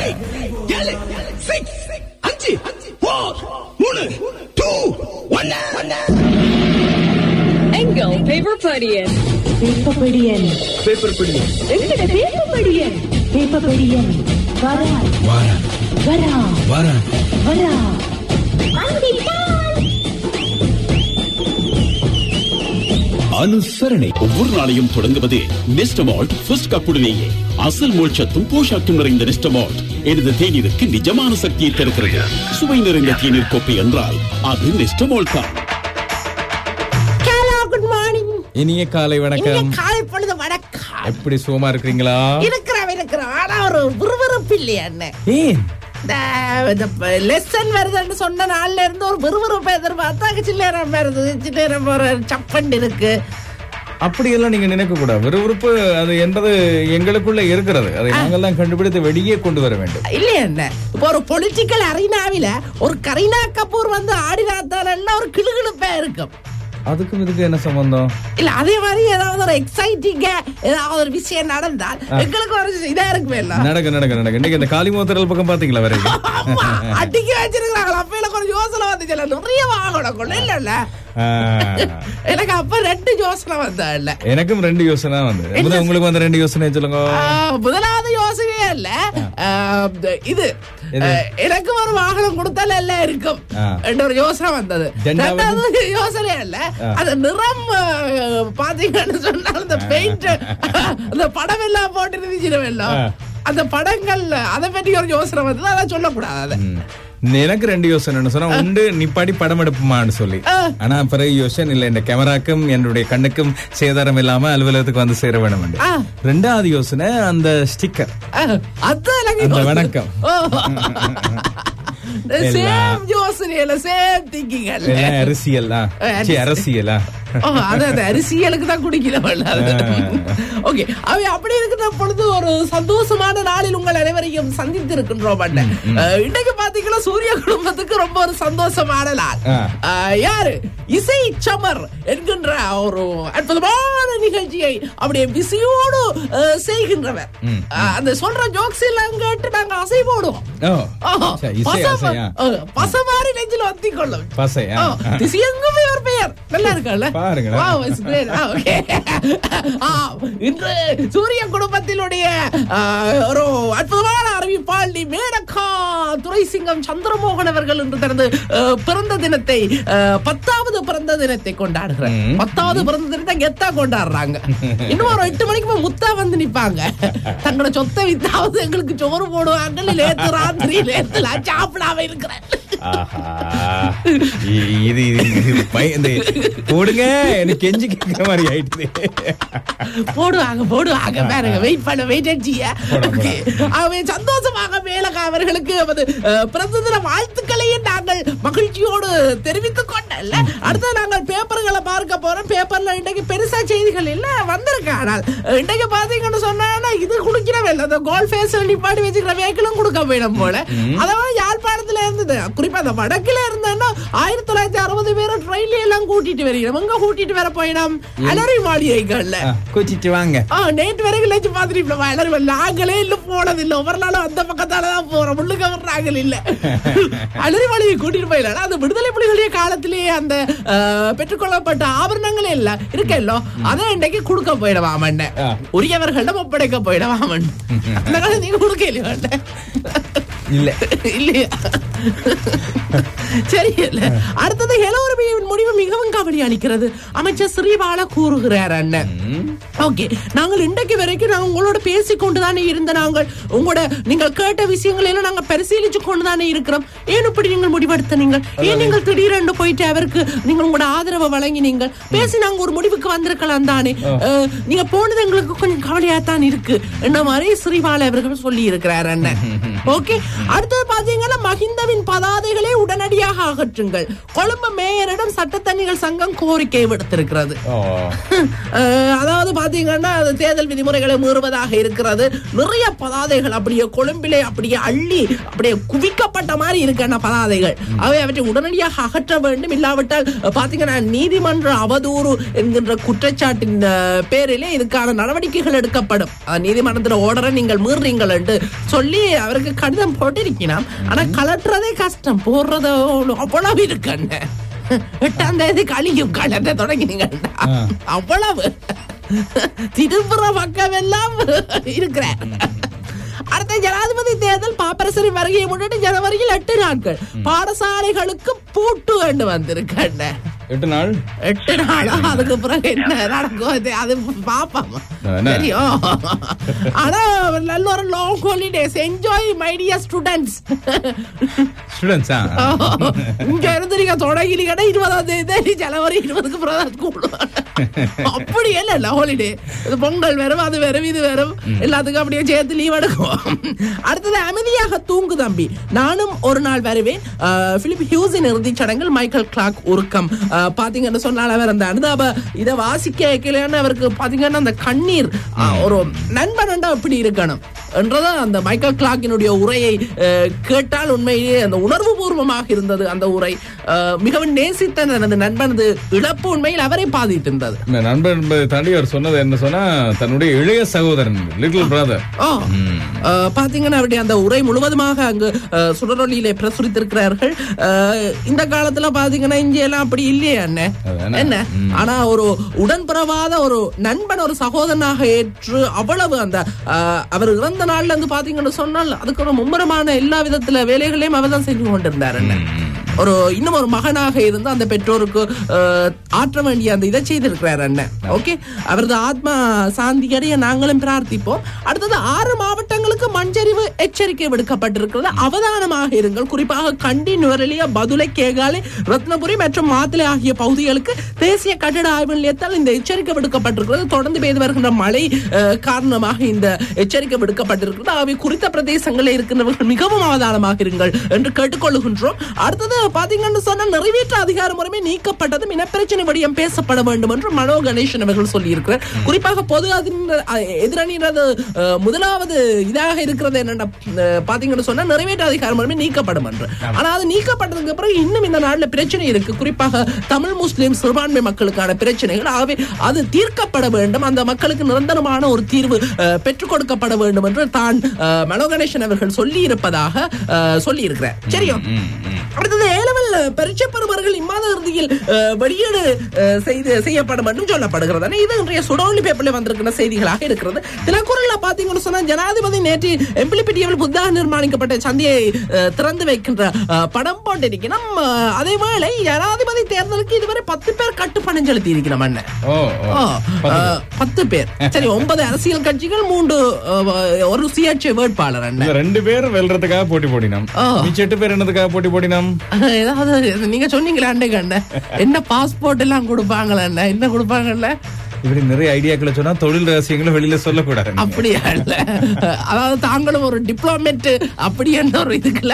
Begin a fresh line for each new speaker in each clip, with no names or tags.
ஏழு சிக்ஸ் அஞ்சு ஃபோர் மூணு டூ ஒன்னு
எங்கள் பேப்பர் படியன்
வேப்பப்படியன்
பேப்பர் பிடி
எங்கட பேப்பர் படியன்
வேப்பப்படியன் வரா
வாரேன்
வரா
வாரேன்
வரா
அனுசரணை ஒவ்வொரு நாளையும் தொடங்குவது நெஸ்டமால்ட் ஃபர்ஸ்ட் கப்புடனேயே அசல் மோட்சத்தும் போஷாக்கும் நிறைந்த நெஸ்டமால்ட் எனது தேநீருக்கு நிஜமான சக்தியை தருகிறது சுவை நிறைந்த தேநீர் கோப்பை என்றால் அது நெஸ்டமால்ட் தான்
ஹலோ குட் மார்னிங்
இனிய காலை
இங்க
வணக்கம்
காலை பொழுது வணக்கம்
எப்படி சுகமா இருக்கிறீங்களா
இருக்கிறோம் இருக்கிறோம் ஆனா ஒரு விறுவிறுப்பு இல்லையா அண்ணன்
ஏன்
இந்த லெசன் வருதுன்னு சொன்ன நாள்ல இருந்து ஒரு விறுவிறுப்பு எதிர்பார்த்தா சில்லேரம் வருது சில்லேரம் ஒரு சப்பண்டு இருக்கு
அப்படியெல்லாம் நீங்க நினைக்க கூடாது விறுவிறுப்பு அது என்பது எங்களுக்குள்ள இருக்கிறது அதை நாங்கெல்லாம் கண்டுபிடித்து வெளியே கொண்டு வர வேண்டும்
இல்லையா என்ன இப்போ ஒரு பொலிட்டிக்கல் அரினாவில ஒரு கரீனா கபூர் வந்து ஆடினாத்தான ஒரு கிளுகிழுப்பா இருக்கும்
அதுக்கும் இதுக்கு என்ன சம்பந்தம்
இல்ல அதே மாதிரி ஏதாவது ஒரு எக்ஸைட்டிங்கா ஏதாவது ஒரு விஷயம் நடந்தால் எங்களுக்கு ஒரு இதா இருக்குமே இல்ல
நடக்க நடக்க நடக்க இன்னைக்கு இந்த காளிமோத்தரல் பக்கம் பாத்தீங்களா வரைக்கும்
ஆமா, அடிக்க வச்சிருக்காங்களா அப்ப எனக்கு ஒரு யோசனை வந்துச்சு நிறைய வாங்கணும் கொள்ள இல்ல இல்ல
ஆ,
எனக்கு அப்ப ரெண்டு யோசனை வந்தா இல்ல
எனக்கும் ரெண்டு யோசனை வந்து முதல்ல உங்களுக்கு வந்து ரெண்டு யோசனை சொல்லுங்க
ஆஹ், முதலாவது யோசனையே இல்ல ஆஹ், இது ஆஹ், எனக்கு ஒரு வாகனம் கொடுத்தால எல்லாம் இருக்கும்
ஆ.
என்ற ஒரு யோசனை வந்தது
ரெண்டாவது?
ரெண்டாவது யோசனை இல்ல அந்த நிறம் ஆஹ், பாத்தீங்கன்னு சொன்னா அந்த பெயிண்ட் அந்த படம் எல்லாம் போட்டு இருந்துச்சு எல்லாம்
ஆ.
அந்த படங்கள் அதை பற்றி ஒரு யோசனை வந்தது அதான் சொல்லக்கூடாது அதை
ம். எனக்கு ரெண்டு யோசனை சொன்னா உண்டு நிப்பாடி படம் எடுப்புமான்னு சொல்லி
ஆ.
ஆனா பிறகு யோசனை இல்ல இந்த கேமராக்கும் என்னுடைய கண்ணுக்கும் சேதாரம் இல்லாம அலுவலகத்துக்கு வந்து சேர வேணும் என்று.
ஆ.
ரெண்டாவது யோசனை அந்த ஸ்டிக்கர்
ஆஹ், அதான் எனக்கு
அந்த
யோசனை.
வணக்கம்.
ஓ. சேம் யோசனையில சேம் திங்கிங் அல்ல
எல்லாம் அரசியல் தான் சீ, அரசியலா
ஓ, அது அந்த அரிசியலுக்கு தான் குடிக்கல ஓகே அவை அப்படி இருக்கிற பொழுது ஒரு சந்தோஷமான நாளில் உங்கள் அனைவரையும் சந்தித்து இருக்கின்றோம் அண்ணன். அஹ், இன்னைக்கு பாத்தீங்கன்னா சூரிய குடும்பத்துக்கு ரொம்ப ஒரு சந்தோஷமான நாள்
ஆ.
அஹ், யாரு இசை சமர் என்கின்ற ஒரு அற்புதமான நிகழ்ச்சியை அப்படியே பிஸியோடு அஹ், செய்கின்றவர் அஹ், அந்த சொல்ற ஜோக்ஸ் எல்லாம் கேட்டு நாங்க அசை போடுவோம்
ஓ
ஆஹா.
சரி, இசை
பச-
அசையா
அஹ், பசமாரி நெஞ்சில் ஒத்தி கொள்ளும்
பசை ஆ, ஆ.
திசையெங்குமே ஒரு பெயர் நல்லா இருக்கல்ல
பாருங்களேன்.
Wow, it's great. Ah, okay. ஆ, இன்று சூரிய குடும்பத்தினுடைய ஆ, ஒரு அற்புதமான அறிவிப்பாளி மேனகா துரைசிங்கம் சந்திரமோகன் அவர்கள் இன்று தனது ஆ, பிறந்த தினத்தை ஆ, பத்தாவது பிறந்த தினத்தை கொண்டாடுகிறார்
ம்.
பத்தாவது பிறந்த தினத்தை கெத்தா கொண்டாடுறாங்க இன்னும் ஒரு எட்டு மணிக்கு போய் முத்தா வந்து நிப்பாங்க தங்களோட சொத்தை வித்தாவது எங்களுக்கு சோறு போடுவாங்க நேத்து ராத்திரி நேத்து நான் சாப்பிடாம இருக்கிறேன்
ஆஹா. இ- இது இது- இது பய- இந்த போடுங்க எனக்கு கெஞ்சி கேட்கிற மாதிரி ஆயிடுது
போடுவாங்க போடுவாங்க பாருங்க வெயிட் பண்ண வெயிட் அடிச்சிய அவன் சந்தோஷமாக மேலகா அவர்களுக்கு நமது அஹ், பிறந்த தின வாழ்த்துக்களையும் நாங்கள் மகிழ்ச்சியோடு தெரிவித்துக் கொண்டல்ல அடுத்து நாங்கள் பேப்பர்களை பார்க்க போறோம் பேப்பர்ல இன்றைக்கு பெருசா செய்திகள் இல்ல வந்திருக்கு ஆனால் அஹ், இன்றைக்கு பாத்தீங்கன்னு சொன்னா இது குடிக்கிறவே இல்லை அந்த கோல் ஃபேஸ் நிப்பாடி வச்சுக்கிற வேக்கிலும் கொடுக்க போயிடும் போல அதாவது யாழ்ப்பாணத்துல இருந்தது குறிப்பா அந்த வடக்குல இருந்தேன்னா ஆயிரத்தி தொள்ளாயிரத்தி அறுபது பேரை ட்ரெயின்ல எல்லாம் கூட்டிட்டு வருகிறோம் எங்க கூட்டிட்டு வர போயிடும் அலரி மாளிகைகள்ல
ஆ, கூச்சிட்டு வாங்க
ஆ நேற்று வரைக்கும் லட்சம் பார்த்துட்டு எல்லாரும் நாங்களே இல்ல போனது இல்ல ஒவ்வொரு நாளும் அந்த பக்கத்தால தான் போறோம் முள்ளுக்க வர்றாங்க இல்ல அலரி மாளிகை கூட்டிட்டு போயிடலாம் அந்த விடுதலை புலிகளுடைய காலத்திலேயே அந்த ஆ, பெற்றுக்கொள்ளப்பட்ட ஆபரணங்களே இல்ல இருக்கல்லோ அதை இன்றைக்கு கொடுக்க போயிடவாம் அண்ணன்
ஆ.
உரியவர்களிடம் ஒப்படைக்க போயிடவாம் அண்ணன் அந்த காலம் நீங்க கொடுக்க இல்லையா அண்ணன்
இல்ல
இல்லையா சரி இல்ல அடுத்தது ஹெலோரபியின் முடிவு மிகவும் கவனி அளிக்கிறது அமைச்சர் ஸ்ரீபால கூறுகிறார் அண்ணன் ஓகே நாங்கள் இன்றைக்கு வரைக்கும் நாங்கள் உங்களோட பேசிக் கொண்டுதானே இருந்த நாங்கள் உங்களோட நீங்கள் கேட்ட விஷயங்களை எல்லாம் நாங்கள் பரிசீலிச்சு கொண்டுதானே இருக்கிறோம் ஏன் இப்படி நீங்கள் முடிவெடுத்த நீங்கள் ஏன் நீங்கள் திடீரென்று போயிட்டு அவருக்கு நீங்கள் உங்களோட ஆதரவை வழங்கி நீங்கள் பேசி நாங்க ஒரு முடிவுக்கு வந்திருக்கலாம் தானே அஹ், நீங்க போனது எங்களுக்கு கொஞ்சம் கவலையா தான் இருக்கு என்ன மாதிரி ஸ்ரீபால அவர்கள் சொல்லி இருக்கிறார் அண்ணன் ஓகே அடுத்தது பாத்தீங்கன்னா மஹிந்தவின் பதாதைகளை உடனடியாக அகற்றுங்கள் கொழும்பு மேயரிடம் சட்டத்தணிகள் சங்கம் கோரிக்கை விடுத்திருக்கிறது
ஓ
அஹ், அதாவது பாத்தீங்கன்னா அது தேர்தல் விதிமுறைகளை மீறுவதாக இருக்கிறது நிறைய பதாதைகள் அப்படியே கொழும்பிலே அப்படியே அள்ளி அப்படியே குவிக்கப்பட்ட மாதிரி இருக்கின்ற பதாதைகள் அவை அவற்றை உடனடியாக அகற்ற வேண்டும் இல்லாவிட்டால் அஹ், பாத்தீங்கன்னா நீதிமன்ற அவதூறு என்கின்ற குற்றச்சாட்டின் அஹ், பேரிலே இதுக்கான நடவடிக்கைகள் எடுக்கப்படும் அஹ், நீதிமன்றத்தில் ஓர்டரை நீங்கள் மீறுறீங்கள் என்று சொல்லி அவருக்கு கடிதம் போட்டிருக்கலாம் ஆனா கலட்டுறதே கஷ்டம் போடுறது அவ்வளவு இருக்குன்னு எட்டாம் தேதி கழியும் கலட்ட தொடங்கினீங்க அவ்வளவு திருப்புற பக்கம் எல்லாம் இருக்கிறேன் அடுத்த ஜனாதிபதி தேர்தல் பாப்பரசரின் வருகையை முன்னிட்டு ஜனவரியில் எட்டு நாட்கள் பாடசாலைகளுக்கு பூட்டு வேண்டு வந்திருக்கேன்
எட்டு நாள்
எட்டு நாளா அதுக்கு பிறகு என்ன நடக்கும் அது அது பாப்போம்
என்ன?
தெரியும் ஆனா நல்ல ஒரு long holidays enjoy my dear students
ஸ்டூடெண்ட்ஸா
இங்க இருந்து நீங்க தொடங்கினீங்கன்னா இருபதாம் தேதி ஜனவரி இருபதுக்கு பிறகு ஸ்கூல் அப்படி இல்ல ஹாலிடே இது பொங்கல் வரும் அது வரும் இது வரும் எல்லாத்துக்கும் அப்படியே சேர்த்து லீவ் எடுக்கும் அடுத்தது அமைதியாக தூங்கு தம்பி நானும் ஒரு நாள் வருவேன் அஹ், பிலிப் ஹியூஸின் இறுதிச் சடங்கில் மைக்கேல் கிளாக் உருக்கம் அஹ், பாத்தீங்கன்னு சொன்னால் அவர் அந்த அனுதாப இதை வாசிக்க வைக்கலன்னு அவருக்கு பாத்தீங்கன்னா அந்த கண்ணீர் அஹ், ஒரு நண்பன் அப்படி இருக்கணும் என்றதான் அந்த மைக்கேல் கிளாக்கினுடைய உரையை அஹ், கேட்டால் உண்மையிலேயே அந்த உணர்வு பூர்வமாக இருந்தது அந்த உரை அஹ், மிகவும் நேசித்த அந்த நண்பனது இழப்பு உண்மையில் அவரை பாதித்திருந்தது
இந்த நண்பன் என்பதை தாண்டி அவர் சொன்னது என்ன சொன்னா தன்னுடைய இளைய சகோதரன் லிட்டில் பிரதர்
ஓ அஹ், பாத்தீங்கன்னா அவருடைய அந்த உரை முழுவதுமாக அங்கு அஹ், சுடரொலியிலே பிரசுரித்திருக்கிறார்கள் அஹ், இந்த காலத்துல பாத்தீங்கன்னா இங்க எல்லாம் அப்படி இல்லையே அண்ணே
அதானே?
என்ன ஆனா ஒரு உடன்பிறவாத ஒரு நண்பன் ஒரு சகோதரனாக ஏற்று அவ்வளவு அந்த அஹ், அவர் இறந்த நாள்ல இருந்து பாத்தீங்கன்னு சொன்னால் அதுக்கு ஒரு மும்முரமான எல்லா விதத்துல வேலைகளையும் அவர் தான் செஞ்சு கொண்டிருந்தார் என்ன ஒரு இன்னும் ஒரு மகனாக இருந்து அந்த பெற்றோருக்கு அஹ், ஆற்ற வேண்டிய அந்த இதை செய்திருக்கிறார் அண்ணன் ஓகே அவரது ஆத்மா சாந்தி அடைய நாங்களும் பிரார்த்திப்போம் அடுத்தது ஆறு மாவட்டங்களுக்கு மண்சரிவு எச்சரிக்கை விடுக்கப்பட்டிருக்கிறது அவதானமாக இருங்கள் குறிப்பாக கண்டி நுவரெலியா பதுளை கேகாலை ரத்னபுரி மற்றும் மாத்தளை ஆகிய பகுதிகளுக்கு தேசிய கட்டிட ஆய்வு நிலையத்தால் இந்த எச்சரிக்கை விடுக்கப்பட்டிருக்கிறது தொடர்ந்து பெய்து வருகின்ற மழை அஹ், காரணமாக இந்த எச்சரிக்கை விடுக்கப்பட்டிருக்கிறது ஆகவே குறித்த பிரதேசங்களில் இருக்கின்றவர்கள் மிகவும் அவதானமாக இருங்கள் என்று கேட்டுக்கொள்ளுகின்றோம் அடுத்தது பாத்தீங்கன்னு சொன்னா நிறைவேற்ற அதிகார முறைமை நீக்கப்பட்டதும் இனப்பிரச்சனை வடியம் பேசப்பட வேண்டும் என்று மனோ கணேசன் அவர்கள் சொல்லியிருக்கிறார் குறிப்பாக பொது அதிர- அஹ், எதிரணியினது அஹ், முதலாவது இதாக இருக்கிறது என்னென்ன அஹ், பாத்தீங்கன்னு சொன்னா நிறைவேற்ற அதிகார முறைமை நீக்கப்படும் என்று ஆனா அது நீக்கப்பட்டதுக்கு அப்புறம் இன்னும் இந்த நாட்டுல பிரச்சனை இருக்கு குறிப்பாக தமிழ் முஸ்லிம் சிறுபான்மை மக்களுக்கான பிரச்சனைகள் ஆகவே அது தீர்க்கப்பட வேண்டும் அந்த மக்களுக்கு நிரந்தரமான ஒரு தீர்வு அஹ், பெற்றுக் கொடுக்கப்பட வேண்டும் என்று தான் அஹ், மனோ கணேசன் அவர்கள் சொல்லி இருப்பதாக சொல்லி இருக்கிறார் சரியா அடுத்தது ஏலவல் பரீட்சை பெறுபவர்கள் இம்மாத இறுதியில் அஹ், வெளியீடு அஹ், செய்து செய்யப்படும் என்றும் சொல்லப்படுகிறது ஆனா, இது இன்றைய சுடோலி பேப்பர்ல வந்திருக்கிற செய்திகளாக இருக்கிறது தினக்குரல்ல பாத்தீங்கன்னு சொன்னா ஜனாதிபதி நேற்று எம்பிலிபிட்டியில் புத்தாக நிர்மாணிக்கப்பட்ட சந்தையை அஹ், திறந்து வைக்கின்ற அஹ், படம் போட்டிருக்கணும் அஹ், அதேவேளை ஜனாதிபதி தேர்தலுக்கு இதுவரை பத்து பேர் கட்டுப்பணம் செலுத்தி இருக்கிறோம் அண்ணன்
ஓ ஓ.
ஓ, அஹ், பத்து பேர் சரி ஒன்பது அரசியல் கட்சிகள் மூன்று அஹ், ஒரு சுயேட்சை வேட்பாளர் அண்ணன்
இந்த ரெண்டு பேர் வெல்றதுக்காக போட்டி போடினோம்
ஓ.
மிச்ச எட்டு பேர் என்னதுக்காக போட்டி போடினோம்
ஏதாவது நீங்க சொன்னீங்களே அண்டைக்கு அண்ணன் என்ன பாஸ்போர்ட் எல்லாம் கொடுப்பாங்களா அண்ணன் என்ன கொடுப்பாங்கல்ல
இப்படி நிறைய ஐடியாக்களை சொன்னா தொழில் ரகசியங்களை வெளியில சொல்லக்கூடாது
அப்படியா இல்ல அதாவது தாங்களும் ஒரு டிப்ளமேட் அப்படி என்ன ஒரு இதுக்குல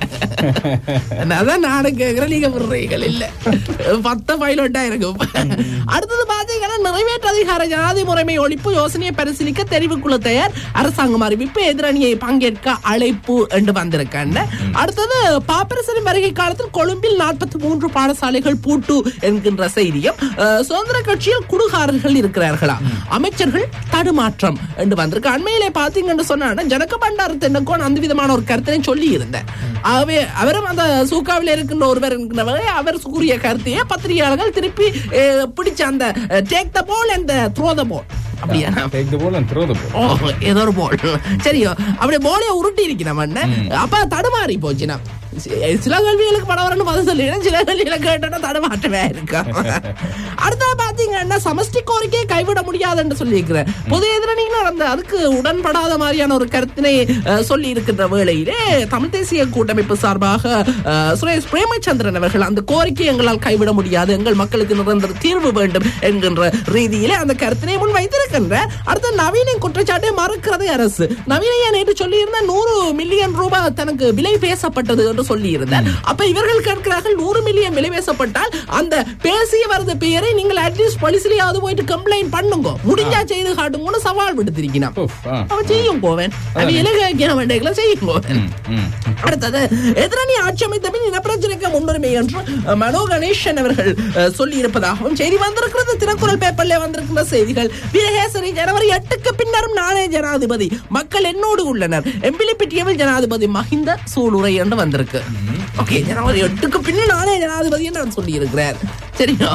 அதான் நானும் கேக்குறேன் நீங்க விடுறீங்கள் இல்ல பத்த பைலட்டா இருக்கும் அடுத்தது பாத்தீங்கன்னா நிறைவேற்று அதிகார ஜனாதி முறைமை ஒழிப்பு யோசனையை பரிசீலிக்க தெரிவுக்குழு தயார் அரசாங்கம் அறிவிப்பு எதிரணியை பங்கேற்க அழைப்பு என்று வந்திருக்காங்க அடுத்தது பாப்பரசரின் வருகை காலத்தில் கொழும்பில் நாற்பத்தி மூன்று பாடசாலைகள் பூட்டு என்கின்ற செய்தியும் அஹ், சுதந்திர கட்சியில் குடுகாரர்கள் இருக்கிறார்களா அமைச்சர்கள் தடுமாற்றம் என்று வந்திருக்கு அண்மையிலே பாத்தீங்கன்னு சொன்னா ஜனக பண்டார தென்னக்கோன் அந்த விதமான ஒரு கருத்தினை சொல்லி இருந்தேன் ஆகவே அவரும் அந்த சூக்காவில் இருக்கின்ற ஒருவர் என்கிறவரை அவர் கூறிய கருத்தையே பத்திரிகையாளர்கள் திருப்பி அஹ், பிடிச்ச அந்த டேக் த போல் அந்த த்ரோ த போல் அப்படியா
Take the ball and throw the ball.
ஓ ஏதோ ஒரு போல் சரியோ அப்படியே போலே உருட்டி இருக்கிறவன் அப்ப தடுமாறி போச்சுனா சி- சில கேள்விகளுக்கு படம் வரணும் பதில் சொல்லிடுறேன் சில கேள்விகளை கேட்டோன்னா தடமாட்டவே இருக்கும் அடுத்தது பாத்தீங்கன்னா சமஷ்டி கோரிக்கையை கைவிட முடியாது என்று சொல்லியிருக்கிறேன் பொது எதிரணியினர் அந்த அதுக்கு உடன்படாத மாதிரியான ஒரு கருத்தினை சொல்லி இருக்கின்ற வேளையிலே தமிழ் தேசிய கூட்டமைப்பு சார்பாக அஹ், சுரேஷ் பிரேமச்சந்திரன் அவர்கள் அந்த கோரிக்கை எங்களால் கைவிட முடியாது எங்கள் மக்களுக்கு நிரந்தர தீர்வு வேண்டும் என்கின்ற ரீதியிலே அந்த கருத்தினை முன் வைத்திருக்கின்ற அடுத்த நவீன குற்றச்சாட்டை மறுக்கிறது அரசு நவீனையா நேற்று சொல்லியிருந்த நூறு மில்லியன் ரூபாய் தனக்கு விலை பேசப்பட்டது என்று சொல்லியிருந்தார் அப்ப இவர்கள் கேட்கிறார்கள் நூறு மில்லியன் விலை பேசப்பட்டால் அந்த பேசியவரது பெயரை நீங்கள் அட்லீஸ்ட் போலீஸ்லயாவது போயிட்டு கம்ப்ளைண்ட் பண்ணுங்க முடிஞ்சா செய்து காட்டுங்கன்னு சவால் விடுத்திருக்கிறான்
உஃப், ஆ.
அவன் செய்யும் போவேன் அவன் இலங்கை வைக்கிற வேண்டிய செய்யும் போவேன்
ம்.
அடுத்தது எதிரணி ஆட்சி அமைத்த பின் இனப்பிரச்சனைக்கு முன்னுரிமை என்று அஹ், மனோ கணேசன் அவர்கள் அஹ், சொல்லி இருப்பதாகவும் செய்தி வந்திருக்கிறது தினக்குரல் பேப்பர்ல வந்திருக்கிற செய்திகள் வீரகேசரி ஜனவரி எட்டுக்கு பின்னரும் நானே ஜனாதிபதி மக்கள் என்னோடு உள்ளனர் எம்பிலிப்பிட்டியவில் ஜனாதிபதி மஹிந்த சூளுரை என்று வந்திருக்கு ஓகே ஜனவரி எட்டுக்கு பின்னர் நானே ஜனாதிபதி என்று அவர் சொல்லி இருக்கிறார் சரியா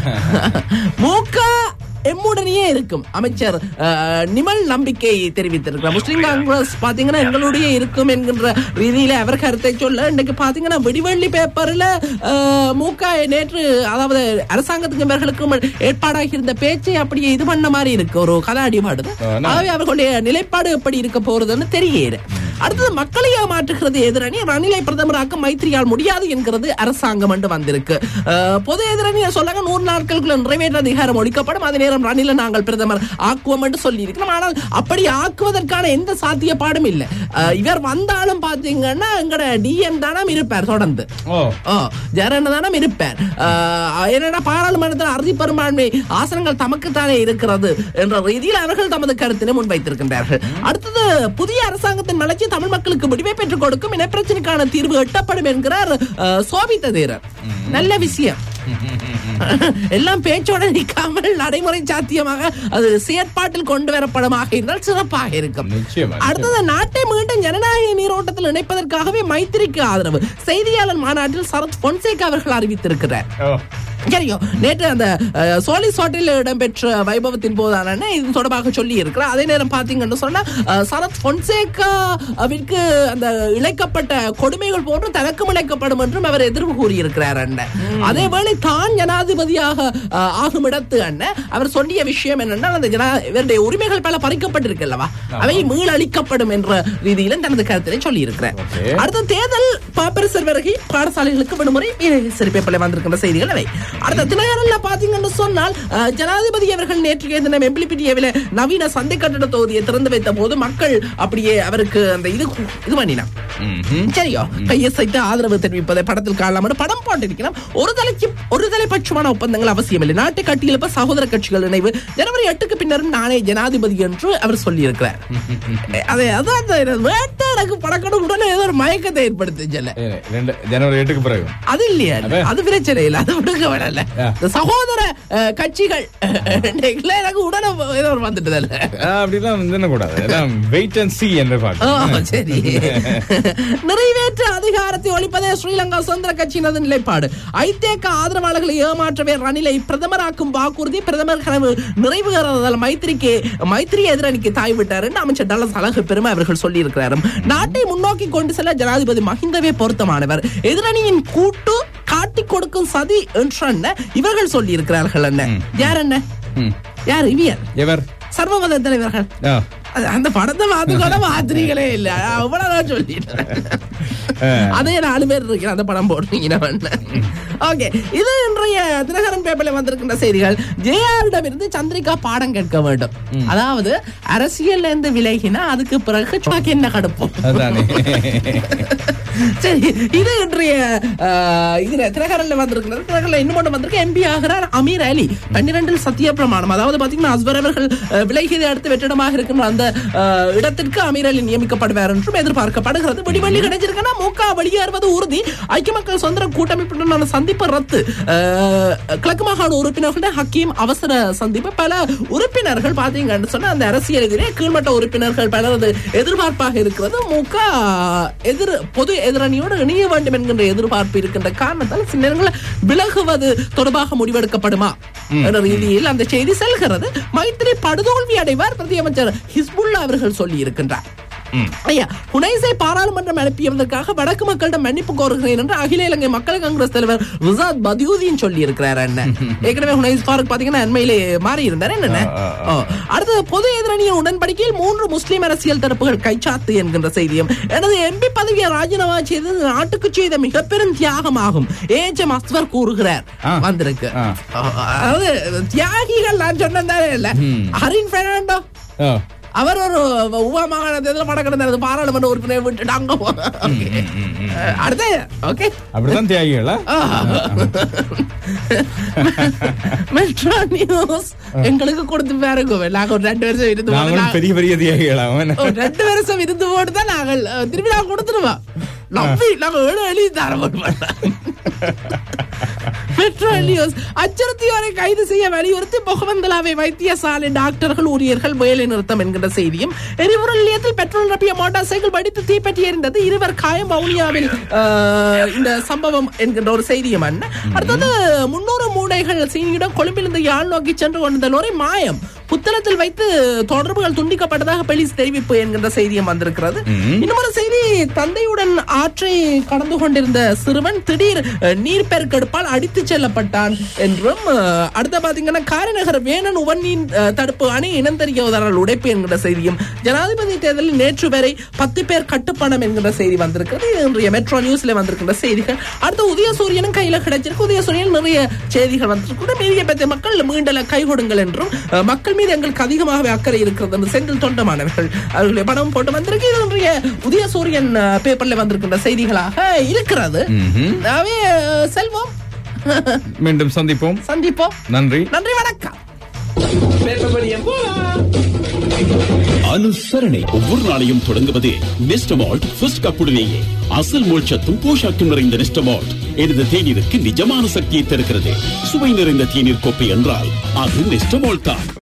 மூக்கா எம்முடனேயே இருக்கும் அமைச்சர் அஹ், நிமல் நம்பிக்கை தெரிவித்திருக்கிறார் முஸ்லிம் காங்கிரஸ் பாத்தீங்கன்னா எங்களுடைய இருக்கும் என்கின்ற ரீதியில அவர் கருத்தை சொல்ல இன்னைக்கு பாத்தீங்கன்னா வெடிவள்ளி பேப்பர்ல அஹ், மூக்க நேற்று அதாவது அரசாங்கத்துக்கு இவர்களுக்கும் ஏற்பாடாகி இருந்த பேச்சை அப்படியே இது பண்ண மாதிரி இருக்கு ஒரு கலாடிபாடு
ஆனா-
ஆகவே அவர்களுடைய நிலைப்பாடு எப்படி இருக்க போறதுன்னு தெரியல அடுத்தது மக்களை ஏமாற்றுகிறது எதிரணி ரணிலை பிரதமராக்க மைத்திரியால் முடியாது என்கிறது அரசாங்கம் என்று வந்திருக்கு அஹ், பொது எதிரணியை சொல்லுங்க நூறு நாட்களுக்குள்ள நிறைவேற்ற அதிகாரம் ஒழிக்கப்படும் அதே நேரம் ரணில நாங்கள் பிரதமர் ஆக்குவோம் என்று சொல்லி இருக்கிறோம் ஆனால் அப்படி ஆக்குவதற்கான எந்த சாத்தியப்பாடும் இல்லை அஹ், இவர் வந்தாலும் பாத்தீங்கன்னா எங்கட டிஎம் தானம் இருப்பார் தொடர்ந்து
ஓ
ஓ ஜெயலலிதானம் இருப்பார் ஆஹ் என்னடா பாராளுமன்றத்தில் அறுதி பெரும்பான்மை ஆசனங்கள் தமக்குத்தானே இருக்கிறது என்ற ரீதியில் அவர்கள் தமது கருத்தினை முன்வைத்திருக்கின்றார்கள் அடுத்தது புதிய அரசாங்கத்தின் வளர்ச்சி தமிழ் மக்களுக்கு முடிவை பெற்றுக் கொடுக்கும் இனப்பிரச்சனைக்கான தீர்வு எட்டப்படும் என்கிறார் ஆஹ், சோபித்த தேரர் நல்ல விஷயம் எல்லாம் பேச்சோட நிற்காமல் நடைமுறை சாத்தியமாக அது செயற்பாட்டில் கொண்டு வரப்படுமாக இருந்தால் சிறப்பாக இருக்கும்
நிச்சயமா,
அடுத்தது நாட்டை மீண்டும் ஜனநாயக நீரோட்டத்தில் இணைப்பதற்காகவே மைத்திரிக்கு ஆதரவு செய்தியாளர் மாநாட்டில் சரத் பொன்சேகா அவர்கள் அறிவித்திருக்கிறார்
ஓ
சரியோ நேற்று அந்த அஹ், சோலிஸ் ஹோட்டலில் இடம்பெற்ற வைபவத்தின் போதான இது தொடர்பாக சொல்லி இருக்கிறார் அதே நேரம் பாத்தீங்கன்னு சொன்னா அஹ், சரத் பொன்சேகாவிற்கு அந்த இழைக்கப்பட்ட கொடுமைகள் போன்று தனக்கும் இழைக்கப்படும் என்றும் அவர் எதிர்ப்பு கூறியிருக்கிறார் அண்ணன் அதே வேளை தான் ஜனாதிபதியாக அஹ், ஆகும் இடத்து அண்ணன் அவர் சொல்லிய விஷயம் என்னன்னா அந்த ஜனா இவருடைய உரிமைகள் பல பறிக்கப்பட்டிருக்கல்லவா அவை மீளளிக்கப்படும் என்ற ரீதியில தனது கருத்தினை சொல்லி இருக்கிறார்
Okay.
அடுத்த தேர்தல் பாப்பரசர் வருகை பாடசாலைகளுக்கு விடுமுறை வீரகேசரி பேப்பர்ல வந்திருக்கின்ற செய்திகள் அவை அடுத்த தினகரன்ல பாத்தீங்கன்னு சொன்னால் அஹ், ஜனாதிபதி அவர்கள் நேற்றைய தினம் எம்பிலிபிட்டியவில நவீன சந்தை கட்டட தொகுதியை திறந்து வைத்த போது மக்கள் அப்படியே அவருக்கு அந்த இது இது பண்ணினான் சரியோ கையசைத்து ஆதரவு தெரிவிப்பதை படத்தில் காணலாம் படம் போட்டிருக்கிறோம் ஒரு தலைக்கு ஒரு தலைப்பட்சமான ஒப்பந்தங்கள் அவசியம் இல்லை நாட்டை கட்டியெழுப்ப சகோதர கட்சிகள் இணைவு ஜனவரி எட்டுக்கு பின்னரும் நானே ஜனாதிபதி என்று அவர் சொல்லியிருக்கிறார் அதை அதான் அந்த வேட்டாடக்கு படக்கணும் உடனே ஏதோ ஒரு மயக்கத்தை ஏற்படுத்துச்சல
ஏ, ரெண்டு ஜனவரி எட்டுக்கு பிறகு
அது இல்லையா
அப்ப?
அது பிரச்சனை இல்லை அது விடுங்க வேணாம்ல
ஆ.
இந்த சகோதர அஹ், கட்சிகள் இன்னைக்குள்ள எனக்கு உடனே ஏதோ ஒரு வந்துட்டுதல்ல
ஆ, அப்படிலாம் என்ன கூடாது எல்லாம் வெயிட் அண்ட் சி என்று
ஓ,
பார்க்கணும்
சரி நிறைவேற்று அதிகாரத்தை ஒழிப்பதே ஸ்ரீலங்கா சுதந்திர கட்சியினது நிலைப்பாடு ஐதேக ஆதரவாளர்களை ஏமாற்றவே ரணிலை பிரதமராக்கும் வாக்குறுதி பிரதமர் கனவு நிறைவேறாததால் மைத்திரிக்கு மைத்திரி எதிரணிக்கு தாய் விட்டார் என்று அமைச்சர் டலஸ் அழகு பெருமை அவர்கள் சொல்லியிருக்கிறார் நாட்டை முன்னோக்கி கொண்டு செல்ல ஜனாதிபதி மஹிந்தவே பொருத்தமானவர் எதிரணியின் கூட்டு காட்டிக் கொடுக்கும் சதி என்று இவர்கள் சொல்லி இருக்கிறார்கள் என்ன யார் என்ன
ம்.
யார் இவியர்
எவர்
சர்வமத தலைவர்கள்
ஆ.
அது அந்த படத்தை பார்த்து கூட மாத்திரிகளே இல்ல அவ்வளவுதான் சொல்லிட்டேன் அதே நாலு பேர் இருக்கிற அந்த படம் போடுறீங்க ஓகே இது இன்றைய தினகரன் பேப்பர்ல வந்திருக்கின்ற செய்திகள் ஜேஆரிடம் இருந்து சந்திரிகா பாடம் கேட்க வேண்டும் அதாவது அரசியல்ல இருந்து விலகினா அதுக்கு பிறகு சும்மாக்கு என்ன கடுப்போம்
அதானே
சரி இது இன்றைய ஆஹ், இதுல தினகரன்ல வந்திருக்கிறது தினகரன்ல இன்னும் ஒன்று வந்திருக்கு எம்பி ஆகிறார் அமீர் அலி பன்னிரண்டில் சத்திய பிரமாணம் அதாவது பாத்தீங்கன்னா அஸ்வர் அவர்கள் அஹ், விலகியதை அடுத்து வெற்றிடமாக இருக்கின்ற அந்த ஆஹ், இடத்திற்கு அமீர் அலி நியமிக்கப்படுவார் என்றும் எதிர்பார்க்கப்படுகிறது விடிவள்ளி கிடைச்சிருக்குன்னா மூக்கா வெளியேறுவது உறுதி ஐக்கிய மக்கள் சுதந்திர கூட்டமைப்புடனான சந்திப்பு ரத்து ஆஹ், கிழக்கு மாகாண உறுப்பினர்களுடைய ஹக்கீம் அவசர சந்திப்பு பல உறுப்பினர்கள் பாத்தீங்கன்னு சொன்னா அந்த அரசியல் இதிலே கீழ்மட்ட உறுப்பினர்கள் பலரது எதிர்பார்ப்பாக இருக்கிறது மூக எதிர் பொது எதிரணியோடு இணைய வேண்டும் என்கின்ற எதிர்பார்ப்பு இருக்கின்ற காரணத்தால் சில நேரங்களில் விலகுவது தொடர்பாக முடிவெடுக்கப்படுமா என்ற ரீதியில் அந்த செய்தி செல்கிறது மைத்திரி படுதோல்வி அடைவார் பிரதி அமைச்சர் ஹிஸ்புல்லா அவர்கள் சொல்லி இருக்கின்றார் ஐயா புனைசை பாராளுமன்றம் அனுப்பியதற்காக வடக்கு மக்களிடம் மன்னிப்பு கோருகிறேன் என்று அகில இலங்கை மக்கள் காங்கிரஸ் தலைவர் ரிசாத் பதியுதீன் சொல்லி இருக்கிறார் அண்ணன் ஏற்கனவே ஹுனைஸ் ஃபாரூக் பாத்தீங்கன்னா அண்மையிலே மாறி இருந்தார் என்ன ஓ. அடுத்தது பொது எதிரணியின் உடன்படிக்கையில் மூன்று முஸ்லிம் அரசியல் தரப்புகள் கைச்சாத்து என்கின்ற செய்தியும் எனது எம்பி பதவியை ராஜினாமா செய்தது நாட்டுக்கு செய்த மிக பெரும் தியாகமாகும் ஏஜ் எம் அஸ்வர் கூறுகிறார்
ஆ.
வந்திருக்கு
ஆ.
அதாவது தியாகிகள் நான் சொன்னதானே இல்ல ஹரின் பெர்னாண்டோ
ஆ.
அவர் ஒரு உபா மாகாண தேர்தல் படம் கிடந்தாரு பாராளுமன்ற உறுப்பினர் விட்டுட்டாங்க Okay. அடுத்து ஓகே
அப்படித்தான் தியாகிகளா
மெட்ரோ நியூஸ் எங்களுக்கு கொடுத்து பாருங்க நாங்க ஒரு ரெண்டு வருஷம் இருந்து போட்டு
நாங்களும்
நாங்க-
பெரிய பெரிய தியாகிகளா அவன்
ஒரு ரெண்டு வருஷம் இருந்து போட்டு தான் நாங்கள் அஹ், திருப்பி நாங்க கொடுத்துருவோம் நம்பி நாங்க ஏழு எழுதி தர மெட்ரோ நியூஸ் அச்சுறுத்தியோரை கைது செய்ய வலியுறுத்தி முகமந்தலாவை வைத்தியசாலை டாக்டர்கள் ஊழியர்கள் வேலை நிறுத்தம் என்கின்ற செய்தியும் எரிபொருள் நிலையத்தில் பெட்ரோல் நிரப்பிய மோட்டார் சைக்கிள் வெடித்து தீப்பற்றி எரிந்தது இருவர் காயம் வவுனியாவில் அஹ், இந்த சம்பவம் என்கின்ற ஒரு செய்தியும் அண்ணன் அடுத்தது முன்னூறு மூடைகள் சீனியுடன் கொழும்பிலிருந்து யாழ் நோக்கி சென்று கொண்டிருந்த லோரி மாயம் புத்தளத்தில் வைத்து தொடர்புகள் துண்டிக்கப்பட்டதாக போலீஸ் தெரிவிப்பு என்கின்ற செய்தியும் வந்திருக்கிறது இன்னொரு செய்தி தந்தையுடன் ஆற்றை கடந்து கொண்டிருந்த சிறுவன் திடீர் அஹ், நீர்ப்பெருக்கெடுப்பால் அடித்துச் செல்லப்பட்டான் என்றும் அஹ், அடுத்த பாத்தீங்கன்னா காரைநகர் வேணன் உவர்நீர் அஹ், தடுப்பு அணை இனந்தெரியவதாரல் உடைப்பு என்கிற செய்தியும் ஜனாதிபதி தேர்தலில் நேற்று வரை பத்து பேர் கட்டுப்பணம் என்கிற செய்தி வந்திருக்கிறது இது இன்றைய மெட்ரோ நியூஸ்ல வந்திருக்கின்ற செய்திகள் அடுத்து உதயசூரியனும் கையில கிடைச்சிருக்கு உதயசூரியன் நிறைய செய்திகள் வந்திருக்கு மீதிய பற்றிய மக்கள் மீண்டல கை கொடுங்கள் என்றும் அஹ், மக்கள் மீது எங்களுக்கு அதிகமாகவே அக்கறை இருக்கிறது என்று செந்தில் தொண்டமானவர்கள் அவர்களுடைய படம் போட்டு வந்திருக்கு இது இன்றைய உதயசூரியன் அஹ், பேப்பர்ல வந்திருக்கின்ற செய்திகளாக இருக்கிறது அவே அஹ், செல்வோம்
மீண்டும் சந்திப்போம்
சந்திப்போம்
நன்றி
நன்றி வணக்கம்
அனுசரணை ஒவ்வொரு நாளையும் தொடங்குவது நெஸ்டமால்ட் ஃபர்ஸ்ட் கப்புடனேயே அசல் மோட்சத்தும் போஷாக்கும் நிறைந்த நெஸ்டமால்ட் எனது தேநீருக்கு நிஜமான சக்தியை தருகிறது சுவை நிறைந்த தேநீர் கோப்பை என்றால் அது நெஸ்டமால்ட் தான்